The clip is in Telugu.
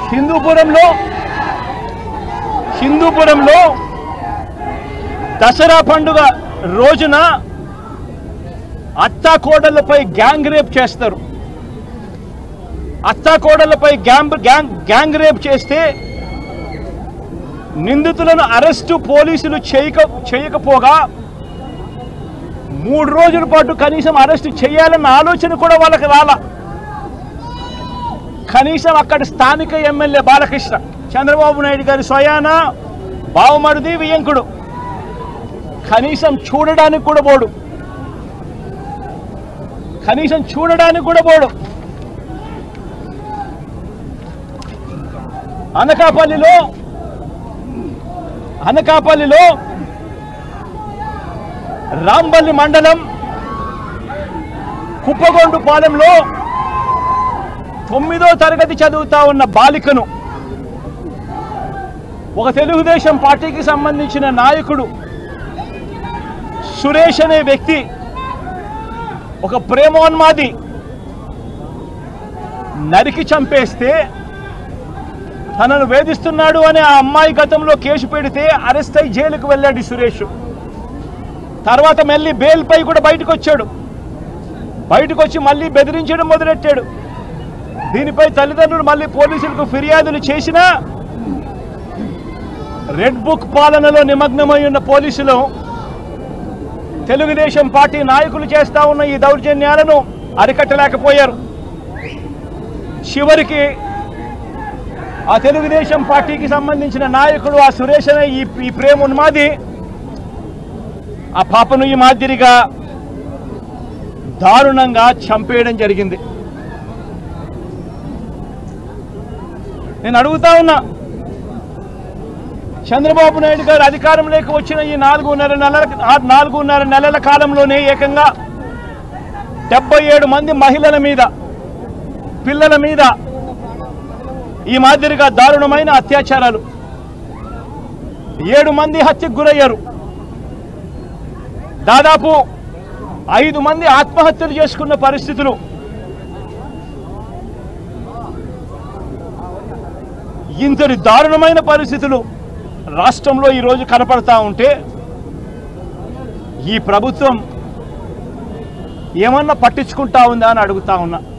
హిందూపురంలో హిందూపురంలో దసరా పండుగ రోజున అత్తా కోడళ్లపై గ్యాంగ్ రేప్ చేస్తారు అత్తా కోడళ్లపై గ్యాంగ్ గ్యాంగ్ గ్యాంగ్ రేప్ చేస్తే నిందితులను అరెస్టు పోలీసులు చేయక చేయకపోగా మూడు రోజుల పాటు కనీసం అరెస్ట్ చేయాలన్న ఆలోచన కూడా వాళ్ళకి రాల కనీసం అక్కడ స్థానిక ఎమ్మెల్యే బాలకృష్ణ చంద్రబాబు నాయుడు గారి స్వయాన బావమరుది వియంకుడు కనీసం చూడడానికి కూడా పోడు కనీసం చూడడానికి కూడా పోడు అనకాపల్లిలో అనకాపల్లిలో రాంబల్లి మండలం కుప్పగొండు పాలెంలో తొమ్మిదో తరగతి చదువుతా ఉన్న బాలికను ఒక తెలుగుదేశం పార్టీకి సంబంధించిన నాయకుడు సురేష్ అనే వ్యక్తి ఒక ప్రేమోన్మాది నరికి చంపేస్తే తనను వేధిస్తున్నాడు అని ఆ అమ్మాయి గతంలో కేసు పెడితే అరెస్ట్ అయి జైలుకు వెళ్ళాడు ఈ సురేష్ తర్వాత మళ్ళీ బెయిల్పై కూడా బయటకు వచ్చాడు బయటకు వచ్చి మళ్ళీ బెదిరించడం మొదలెట్టాడు దీనిపై తల్లిదండ్రులు మళ్ళీ పోలీసులకు ఫిర్యాదులు చేసినా రెడ్ బుక్ పాలనలో నిమగ్నమై ఉన్న పోలీసులు తెలుగుదేశం పార్టీ నాయకులు చేస్తా ఉన్న ఈ దౌర్జన్యాలను అరికట్టలేకపోయారు చివరికి ఆ తెలుగుదేశం పార్టీకి సంబంధించిన నాయకుడు ఆ సురేష్ అనే ఈ ఈ ప్రేమ ఉన్మాది ఆ పాపను ఈ మాదిరిగా దారుణంగా చంపేయడం జరిగింది నేను అడుగుతా ఉన్నా చంద్రబాబు నాయుడు గారు అధికారంలోకి వచ్చిన ఈ నాలుగున్నర నెలల ఆ నాలుగున్నర నెలల కాలంలోనే ఏకంగా డెబ్బై ఏడు మంది మహిళల మీద పిల్లల మీద ఈ మాదిరిగా దారుణమైన అత్యాచారాలు ఏడు మంది హత్యకు గురయ్యారు దాదాపు ఐదు మంది ఆత్మహత్యలు చేసుకున్న పరిస్థితులు ఇంతటి దారుణమైన పరిస్థితులు రాష్ట్రంలో ఈరోజు కనపడతా ఉంటే ఈ ప్రభుత్వం ఏమన్నా పట్టించుకుంటా ఉందా అని అడుగుతా ఉన్నా